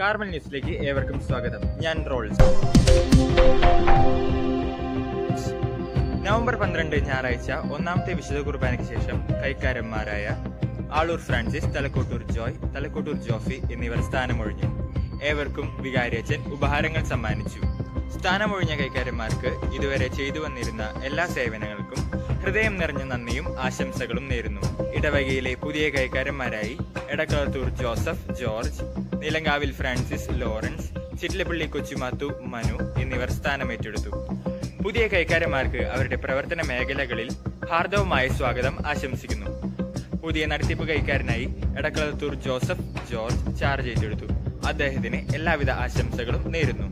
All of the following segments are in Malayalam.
കാർമൽ ന്യൂസിലേക്ക് ഏവർക്കും സ്വാഗതം ഞാൻ റോൾസ് നവംബർ പന്ത്രണ്ട് ഞായറാഴ്ച ഒന്നാമത്തെ വിശുദ്ധ കുർബാനയ്ക്ക് ശേഷം കൈക്കാരന്മാരായ ആളൂർ ഫ്രാൻസിസ് തലക്കോട്ടൂർ ജോയ് തലക്കോട്ടൂർ ജോഫി എന്നിവർ സ്ഥാനമൊഴിഞ്ഞു ഏവർക്കും വികാരിയച്ചൻ ഉപഹാരങ്ങൾ സമ്മാനിച്ചു സ്ഥാനമൊഴിഞ്ഞ കൈക്കാരന്മാർക്ക് ഇതുവരെ ചെയ്തു വന്നിരുന്ന എല്ലാ സേവനങ്ങൾക്കും ഹൃദയം നിറഞ്ഞ നന്ദിയും ആശംസകളും നേരുന്നു ഇടവകയിലെ പുതിയ കൈക്കാരന്മാരായി Edakkalathur Joseph George Neelankavil Francis Lawrence Chittilappally Kochumathu Manu എന്നിവർ സ്ഥാനമേറ്റെടുത്തു പുതിയ കൈക്കാരന്മാർക്ക് അവരുടെ പ്രവർത്തന മേഖലകളിൽ ഹാർദവമായ സ്വാഗതം ആശംസിക്കുന്നു പുതിയ നടത്തിപ്പ് കൈക്കാരനായി എടക്കളത്തൂർ ജോസഫ് ജോർജ് ചാർജ് ഏറ്റെടുത്തു അദ്ദേഹത്തിന് എല്ലാവിധ ആശംസകളും നേരുന്നു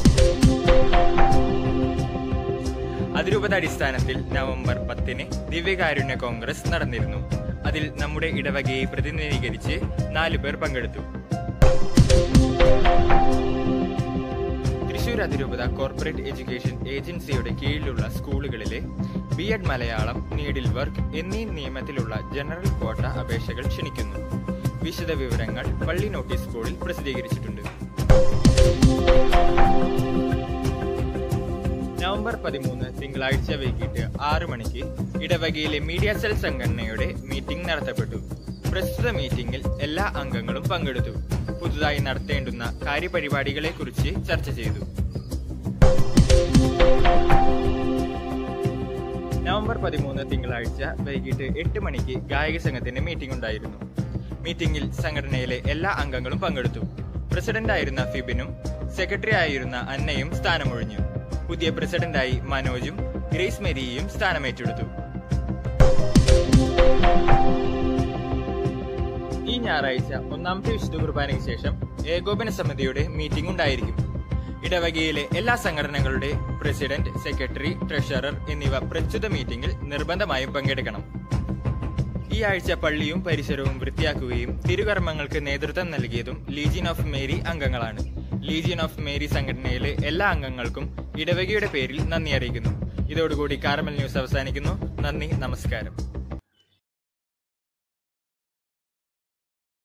അതിരൂപത അടിസ്ഥാനത്തിൽ നവംബർ പത്തിന് ദിവ്യകാരുണ്യ കോൺഗ്രസ് നടന്നിരുന്നു അതിൽ നമ്മുടെ ഇടവകയെ പ്രതിനിധീകരിച്ച് നാലു പേർ പങ്കെടുത്തു തൃശൂർ അതിരൂപത കോർപ്പറേറ്റ് എഡ്യൂക്കേഷൻ ഏജൻസിയുടെ കീഴിലുള്ള സ്കൂളുകളിലെ B Ed Malayalam needle work എന്നീ നിയമത്തിലുള്ള ജനറൽ ക്വാട്ട അപേക്ഷകൾ ക്ഷണിക്കുന്നു വിശദ വിവരങ്ങൾ പള്ളി നോട്ടീസ് ബോർഡിൽ പ്രസിദ്ധീകരിച്ചിട്ടുണ്ട് നവംബർ പതിമൂന്ന് തിങ്കളാഴ്ച വൈകിട്ട് ആറു മണിക്ക് ഇടവകയിലെ മീഡിയ സെൽ സംഘടനയുടെ മീറ്റിംഗ് നടത്തപ്പെട്ടു പ്രസ്തുത മീറ്റിംഗിൽ എല്ലാ അംഗങ്ങളും പങ്കെടുത്തു പുതുതായി നടത്തേണ്ടുന്ന കാര്യപരിപാടികളെക്കുറിച്ച് ചർച്ച ചെയ്തു നവംബർ പതിമൂന്ന് തിങ്കളാഴ്ച വൈകിട്ട് എട്ട് മണിക്ക് ഗായക സംഘത്തിന്റെ മീറ്റിംഗ് ഉണ്ടായിരുന്നു മീറ്റിംഗിൽ സംഘടനയിലെ എല്ലാ അംഗങ്ങളും പങ്കെടുത്തു പ്രസിഡന്റായിരുന്ന ഫിബിനും സെക്രട്ടറി ആയിരുന്ന അന്നയും സ്ഥാനമൊഴിഞ്ഞു പുതിയ പ്രസിഡന്റായി മനോജും ഗ്രേസ് മെരിയയും സ്ഥാനമേറ്റെടുത്തു ഈ ഞായറാഴ്ച ഒന്നാമത്തെ വിശുദ്ധ കുർബാനയ്ക്ക് ശേഷം ഏകോപന സമിതിയുടെ മീറ്റിംഗ് ഉണ്ടായിരിക്കും ഇടവകയിലെ എല്ലാ സംഘടനകളുടെ പ്രസിഡന്റ് സെക്രട്ടറി ട്രഷറർ എന്നിവ പ്രസ്തുത മീറ്റിംഗിൽ നിർബന്ധമായും പങ്കെടുക്കണം ഈ ആഴ്ച പള്ളിയും പരിസരവും വൃത്തിയാക്കുകയും തിരുകർമ്മങ്ങൾക്ക് നേതൃത്വം നൽകിയതും ലീജിയൻ ഓഫ് മേരി അംഗങ്ങളാണ് ലീജിയൻ ഓഫ് മേരി സംഘടനയിലെ എല്ലാ അംഗങ്ങൾക്കും ഇടവകയുടെ പേരിൽ നന്ദി അറിയിക്കുന്നു ഇതോടുകൂടി കാർമൽ ന്യൂസ് അവസാനിക്കുന്നു നന്ദി നമസ്കാരം